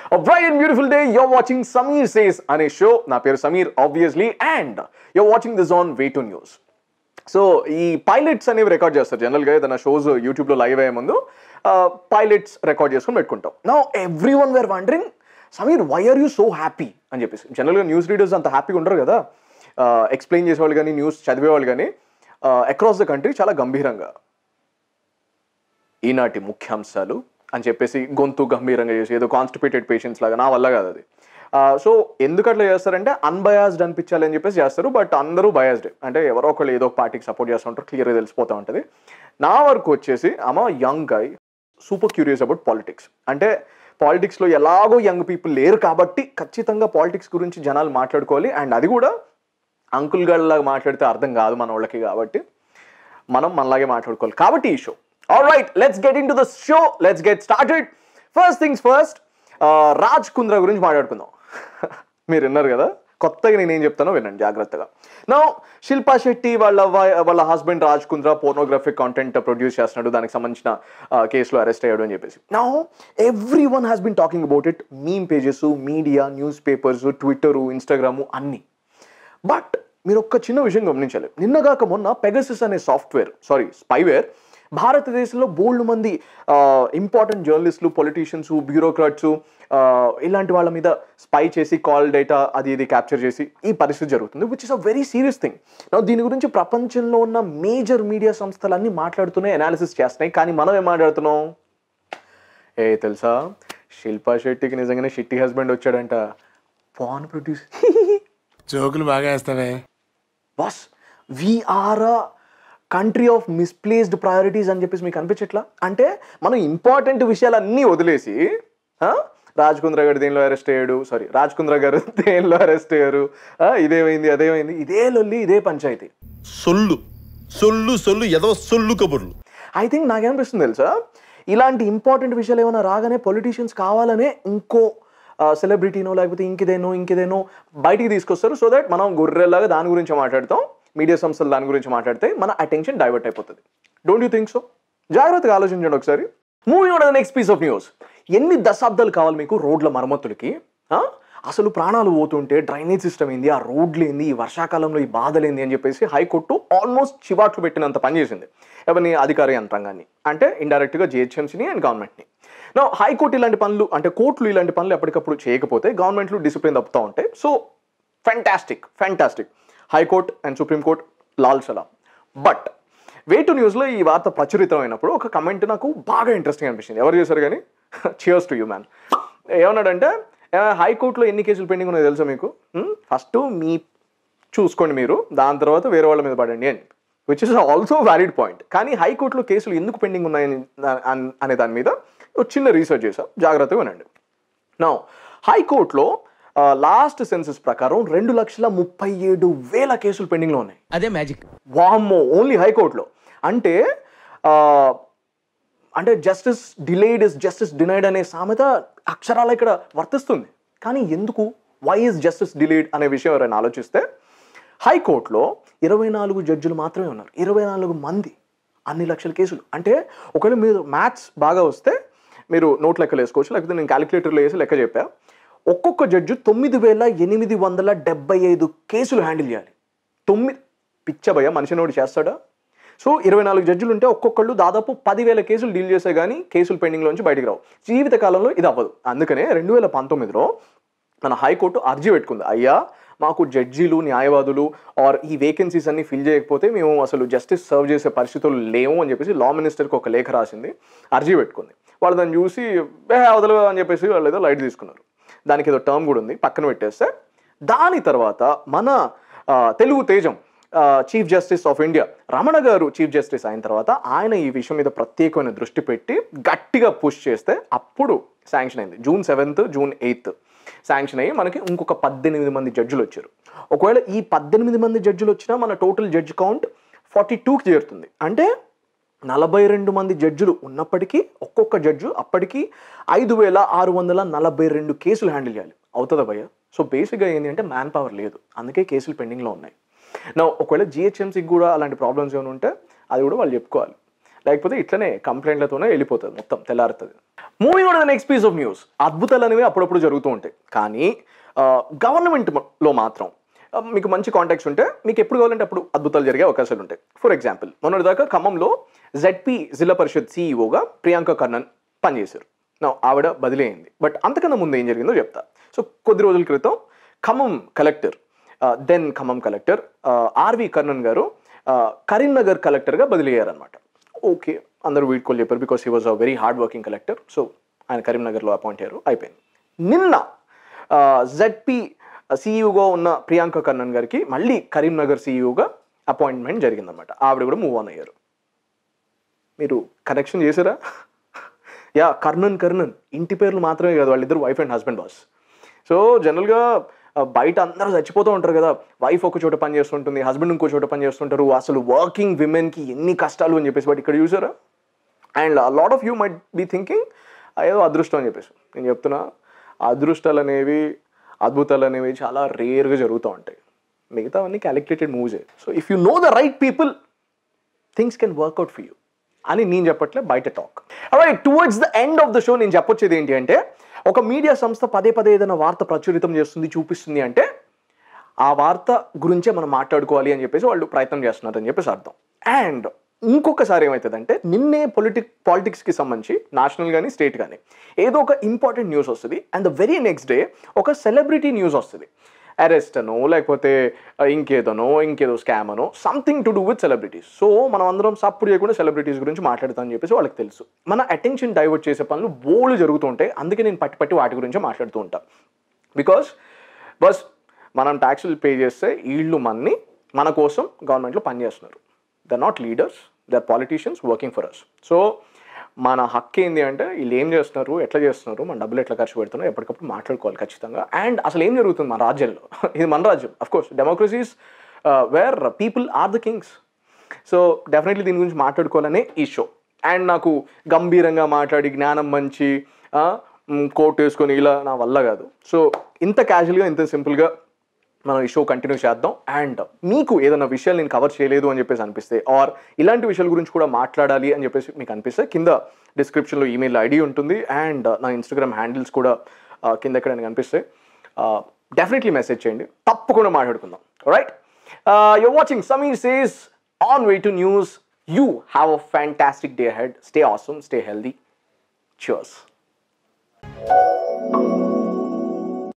Bright and beautiful day you're watching Sameer says అనే show నా పేరు Sameer obviously and you're watching this on way to news so ఈ pilots అనేవి record చేస్తారు జనరల్గా ఏదైనా షోస్ యూట్యూబ్లో లైవ్ అయ్యే ముందు పైలట్స్ రికార్డ్ చేసుకొని పెట్టుకుంటాం నా everyone were wondering Sameer why are you so happy అని చెప్పేసి జనరల్గా న్యూస్ రీడర్స్ అంత హ్యాపీగా ఉండరు కదా ఎక్స్ప్లెయిన్ చేసేవాళ్ళు కానీ న్యూస్ చదివేవాళ్ళు కానీ అక్రాస్ ద కంట్రీ చాలా గంభీరంగా ఈనాటి ముఖ్యాంశాలు అని చెప్పేసి గొంతు గంభీరంగా చేసి ఏదో కాన్స్టిపేటెడ్ పేషెంట్స్ లాగా నా వల్ల కాదు అది సో ఎందుకు అట్లా చేస్తారంటే అన్బయాస్డ్ అనిపించాలి అని చెప్పేసి చేస్తారు బట్ అందరూ బయాస్డ్ అంటే ఎవరో ఒకళ్ళు ఏదో ఒక పార్టీకి సపోర్ట్ చేస్తుంటారు క్లియర్గా తెలిసిపోతూ ఉంటుంది నా వరకు వచ్చేసి అమ్మ young guy super curious about politics అంటే పాలిటిక్స్లో ఎలాగో యంగ్ పీపుల్ లేరు కాబట్టి ఖచ్చితంగా పాలిటిక్స్ గురించి జనాలు మాట్లాడుకోవాలి అండ్ అది కూడా అంకుల్ గడ్లాగా మాట్లాడితే అర్థం కాదు మన వాళ్ళకి కాబట్టి మనం మనలాగే మాట్లాడుకోవాలి కాబట్టి ఈ show all right let's get into the show let's get started first things first Raj Kundra గురించి మాట్లాడుకుందాం మీరు విన్నారు కదా కొత్తగా నేను ఏం చెప్తానో వినండి జాగ్రత్తగా నా శిల్పా శెట్టి వాళ్ళ వ- వాళ్ళ husband Raj Kundra pornographic content produce చేస్తున్నాడు దానికి సంబంధించిన కేసులో అరెస్ట్ అయ్యాడు అని చెప్పేసి నా everyone has been talking about it meme pages media news papers Twitter Instagram అన్నీ బట్ మీరు ఒక్క చిన్న విషయం గమనించాలి నిన్నగాక మొన్న పెగసిస్ అనే సాఫ్ట్వేర్ సారీ స్పైవేర్ భారతదేశంలో బోల్డ్ మంది ఇంపార్టెంట్ జర్నలిస్టులు పొలిటీషియన్స్ బ్యూరోక్రాట్స్ ఇలాంటి వాళ్ళ మీద స్పై చేసి కాల్ డేటా అది ఇది క్యాప్చర్ చేసి ఈ పరిస్థితి జరుగుతుంది which is a very serious thing దీని గురించి ప్రపంచంలో ఉన్న మేజర్ మీడియా సంస్థలన్నీ మాట్లాడుతున్నాయి అనాలిసిస్ చేస్తున్నాయి కానీ మనం ఏం మాట్లాడుతున్నాం ఏ తెలుసా శిల్పా శెట్టికి నిజంగానే షెట్టి హస్బెండ్ వచ్చాడంట పాన్ ప్రొడ్యూస్ జోకులు బాగా వేస్తావే boss we're country of misplaced priorities అని చెప్పేసి మీకు అనిపించట్లా అంటే మనం ఇంపార్టెంట్ విషయాలన్నీ వదిలేసి ఆ, రాజ్ కుంద్రా గారు దేనిలో అరెస్ట్ అయ్యాడు సారీ రాజ్ కుంద్రా గారు దేనిలో అరెస్ట్ అయ్యారు ఆ, ఇదేమైంది అదేమైంది ఇదే లొల్లి ఇదే పంచాయతీ సొల్లు సొల్లు సొల్లు ఎదవ సొల్లు కబుర్లు ఐ థింక్ నాకేమనిపిస్తుంది తెలుసా ఇలాంటి ఇంపార్టెంట్ విషయాలు ఏమైనా రాగానే పొలిటీషియన్స్ కావాలనే ఇంకో సెలబ్రిటీనో లేకపోతే ఇంకేదేనో ఇంకేదేనో బయటికి తీసుకొస్తారు సో దట్ మనం గొర్రెలాగా దాని గురించి మాట్లాడతాం మీడియా సంస్థలు దాని గురించి మాట్లాడితే మన అటెన్షన్ డైవర్ట్ అయిపోతుంది డోంట్ యూ థింక్ సో జాగ్రత్తగా ఆలోచించండి ఒకసారి movie on the next piece of news ఎన్ని దశాబ్దాలు కావాలి మీకు రోడ్ల మరమ్మతులకి ఆ? అసలు ప్రాణాలు పోతుంటే డ్రైనేజ్ సిస్టమ్ ఏంది ఆ రోడ్లు ఏంది ఈ వర్షాకాలంలో ఈ బాధలు ఏంది అని చెప్పేసి హైకోర్టు ఆల్మోస్ట్ చివాట్లు పెట్టినంత పని చేసింది ఎవరిని అధికార యంత్రాంగాన్ని అంటే ఇండైరెక్ట్గా జిహెచ్ఎంసీని అండ్ గవర్నమెంట్ని నా హైకోర్టు ఇలాంటి పనులు అంటే కోర్టులు ఇలాంటి పనులు ఎప్పటికప్పుడు చేయకపోతే గవర్నమెంట్లు డిసిప్లిన్ తప్పుతూ ఉంటాయి so fantastic fantastic high court and supreme court లాల్ సలాం బట్ వే టు న్యూస్లో ఈ వార్త ప్రచురితమైనప్పుడు ఒక కమెంట్ నాకు బాగా ఇంట్రెస్టింగ్ అనిపించింది ఎవరు చేశారు కానీ చియర్స్ టు యూ మ్యాన్ ఏమన్నాడంటే "ఏ, హైకోర్టులో ఎన్ని కేసులు పెండింగ్ ఉన్నాయో తెలుసా మీకు ఫస్ట్ మీ చూసుకోండి మీరు దాని తర్వాత వేరే వాళ్ళ మీద పడండి అని which is also valid point కానీ హైకోర్టులో కేసులు ఎందుకు పెండింగ్ ఉన్నాయని దా- అన్- అనే దాని మీద ఒక చిన్న రీసెర్చ్ చేసాం జాగ్రత్తగా వినండి నా హైకోర్టులో లాస్ట్ సెన్సస్ ప్రకారం రెండు లక్షల ముప్పై ఏడు వేల కేసులు పెండింగ్లో ఉన్నాయి అదే మ్యాజిక్ వామ్మో ఓన్లీ హైకోర్టులో అంటే ఆ, అంటే justice delayed is justice denied అనే సామెత అక్షరాల ఇక్కడ వర్తిస్తుంది కానీ ఎందుకు వై ఇస్ జస్టిస్ డిలేడ్ అనే విషయం ఎవరైనా ఆలోచిస్తే హైకోర్టులో ఇరవై నాలుగు జడ్జిలు మాత్రమే ఉన్నారు ఇరవై నాలుగు మంది అన్ని లక్షల కేసులు అంటే ఒకవేళ మీరు మ్యాథ్స్ బాగా వస్తే మీరు నోట్ లెక్కలు వేసుకోవచ్చు లేకపోతే నేను క్యాలిక్యులేటర్లో వేసి లెక్క చెప్పా ఒక్కొక్క జడ్జి తొమ్మిది వేల ఎనిమిది వందల డెబ్బై ఐదు కేసులు హ్యాండిల్ చేయాలి తొమ్మిది పిచ్చబయ్య మనిషినోడు చేస్తాడా సో ఇరవై నాలుగు జడ్జిలు ఉంటే ఒక్కొక్కళ్ళు దాదాపు పదివేల కేసులు డీల్ చేసే కానీ కేసులు పెండింగ్లోంచి బయటికి రావు జీవిత కాలంలో ఇది అవ్వదు అందుకనే రెండు వేల పంతొమ్మిదిలో మన హైకోర్టు అర్జీ పెట్టుకుంది అయ్యా మాకు జడ్జీలు న్యాయవాదులు ఆర్ ఈ వేకెన్సీస్ అన్ని ఫిల్ చేయకపోతే మేము అసలు జస్టిస్ సర్వ్ చేసే పరిస్థితులు లేవు అని చెప్పేసి లా మినిస్టర్కి ఒక లేఖ రాసింది అర్జీ పెట్టుకుంది వాళ్ళు దాన్ని చూసి "ఏ, వదలు అని చెప్పేసి వాళ్ళు ఏదో లైట్ తీసుకున్నారు దానికి ఏదో టర్మ్ కూడా ఉంది పక్కన పెట్టేస్తే దాని తర్వాత మన ఆ, తెలుగు తేజం chief justice of India Ramana garu chief justice అయిన తర్వాత ఆయన ఈ విషయం మీద ప్రత్యేకమైన దృష్టి పెట్టి గట్టిగా పుష్ చేస్తే అప్పుడు శాంక్షన్ అయింది June seventh June eighth sanction అయ్యి మనకి ఇంకొక పద్దెనిమిది మంది జడ్జిలు వచ్చారు ఒకవేళ ఈ పద్దెనిమిది మంది జడ్జిలు వచ్చినా మన టోటల్ జడ్జి కౌంట్ ఫార్టీ టూకి చేరుతుంది అంటే నలభై రెండు మంది జడ్జిలు ఉన్నప్పటికీ ఒక్కొక్క జడ్జు అప్పటికి ఐదు వేల ఆరు వందల నలభై రెండు కేసులు హ్యాండిల్ చేయాలి అవుతుందా భయ్య సో బేసిక్గా ఏంటి అంటే మ్యాన్ పవర్ లేదు అందుకే కేసులు పెండింగ్లో ఉన్నాయి నా ఒకవేళ జిహెచ్ఎంసీకి కూడా అలాంటి ప్రాబ్లమ్స్ ఏమైనా ఉంటే అది కూడా వాళ్ళు చెప్పుకోవాలి లేకపోతే ఇట్లనే కంప్లైంట్లతోనే వెళ్ళిపోతుంది మొత్తం తెల్లారుతుంది moving on the next piece of news అద్భుతాలు అనేవి అప్పుడప్పుడు జరుగుతూ ఉంటాయి కానీ గవర్నమెంట్లో మాత్రం ఆ, మీకు మంచి కాంటాక్ట్స్ ఉంటే మీకు ఎప్పుడు కావాలంటే అప్పుడు అద్భుతాలు జరిగే అవకాశాలు ఉంటాయి ఫర్ ఎగ్జాంపుల్ మొన్నటిదాకా ఖమ్మంలో జెడ్పీ జిల్లా పరిషత్ సీఈఓగా ప్రియాంక కర్ణన్ పనిచేశారు నా ఆవిడ బదిలీ అయింది బట్ అంతకన్నా ముందు ఏం జరిగిందో చెప్తా సో కొద్ది రోజుల క్రితం Khammam collector then Khammam collector RV Karnan garu ఆ, కరీంనగర్ కలెక్టర్గా బదిలీ అయ్యారనమాట ఓకే అందరూ వీడ్కోలు చెప్పారు because he was a very hard working collector so ఆయన కరీంనగర్లో అపాయింట్ అయ్యారు అయిపోయింది నిన్న జెడ్పీ సీఈఓగా ఉన్న ప్రియాంక కర్ణన్ గారికి మళ్ళీ కరీంనగర్ సీఈఓగా అపాయింట్మెంట్ జరిగిందనమాట ఆవిడ కూడా మూవ్ ఆన్ అయ్యారు మీరు కనెక్షన్ చేశారా యా కర్ణన్ కర్ణన్ ఇంటి పేర్లు మాత్రమే కాదు వాళ్ళిద్దరు wife and husband boss so జనరల్గా ఆ, బయట అందరూ చచ్చిపోతూ ఉంటారు కదా వైఫ్ ఒక చోట పని చేస్తుంటుంది హస్బెండ్ ఇంకో చోట పని చేస్తుంటారు అసలు వర్కింగ్ విమెన్కి ఎన్ని కష్టాలు అని చెప్పేసి బట్ ఇక్కడ చూసారా and lot of you might be thinking ఏదో అదృష్టం అని చెప్పేసి నేను చెప్తున్నా అదృష్టాలు అనేవి అద్భుతాలు అనేవి చాలా రేర్గా జరుగుతూ ఉంటాయి మిగతావన్నీ క్యాలిక్యులేటెడ్ మూవ్సే so if you know the right people things can work out for you అని నేను చెప్పట్లే బయట talk right towards the end of the show నేను చెప్పొచ్చేది ఏంటి అంటే ఒక మీడియా సంస్థ పదే పదే ఏదైనా వార్త ప్రచురితం చేస్తుంది చూపిస్తుంది అంటే ఆ వార్త గురించే మనం మాట్లాడుకోవాలి అని చెప్పేసి వాళ్ళు ప్రయత్నం చేస్తున్నారు అని చెప్పేసి అర్థం అండ్ ఇంకొకసారి ఏమవుతుందంటే నిన్నే పొలిటిక్ పాలిటిక్స్కి సంబంధించి నేషనల్ కానీ స్టేట్ కానీ ఏదో ఒక ఇంపార్టెంట్ న్యూస్ వస్తుంది and the very next day ఒక సెలబ్రిటీ న్యూస్ వస్తుంది అరెస్ట్ అనో లేకపోతే ఆ, ఇంకేదనో ఇంకేదో స్కామ్ అనో something to do with celebrities so మనం అందరం సప్పుడు చేయకుండా సెలబ్రిటీస్ గురించి మాట్లాడతామని చెప్పేసి వాళ్ళకి తెలుసు మన అటెన్షన్ డైవర్ట్ చేసే పనులు బోల్డ్ జరుగుతుంటాయి అందుకే నేను పట్టి పట్టి వాటి గురించి మాట్లాడుతూ ఉంటాను బికాస్ బస్ మనం ట్యాక్సులు పే చేస్తే వీళ్ళు మన్ని మన కోసం గవర్నమెంట్లో పనిచేస్తున్నారు the not leaders the politicians working for us so మన హక్కు ఏంటి అంటే వీళ్ళు ఏం చేస్తున్నారు ఎట్లా చేస్తున్నారు మన డబ్బులు ఎట్లా ఖర్చు పెడుతున్నారు ఎప్పటికప్పుడు మాట్లాడుకోవాలి ఖచ్చితంగా అండ్ అసలు ఏం జరుగుతుంది మన రాజ్యంలో ఇది మన రాజ్యం of course democracies where people are the kings so definitely దీని గురించి మాట్లాడుకోవాలనే ఈ షో అండ్ నాకు గంభీరంగా మాట్లాడి జ్ఞానం మంచి కోట్ వేసుకొని ఇలా నా వల్ల కాదు సో ఇంత క్యాజువల్గా ఇంత సింపుల్గా మనం ఈ షో కంటిన్యూ చేద్దాం అండ్ మీకు ఏదైనా విషయాలు నేను కవర్ చేయలేదు అని చెప్పేసి అనిపిస్తే ఆర్ ఇలాంటి విషయాల గురించి కూడా మాట్లాడాలి అని చెప్పేసి మీకు అనిపిస్తే కింద డిస్క్రిప్షన్లో ఈమెయిల్ ఐడి ఉంటుంది అండ్ నా ఇన్స్టాగ్రామ్ హ్యాండిల్స్ కూడా ఆ, కింద ఎక్కడైనా కనిపిస్తే డెఫినెట్లీ మెసేజ్ చేయండి తప్పకుండా మాట్లాడుకుందాం right you're watching Sameer says on way to news you have a fantastic day head stay awesome stay healthy Cheers.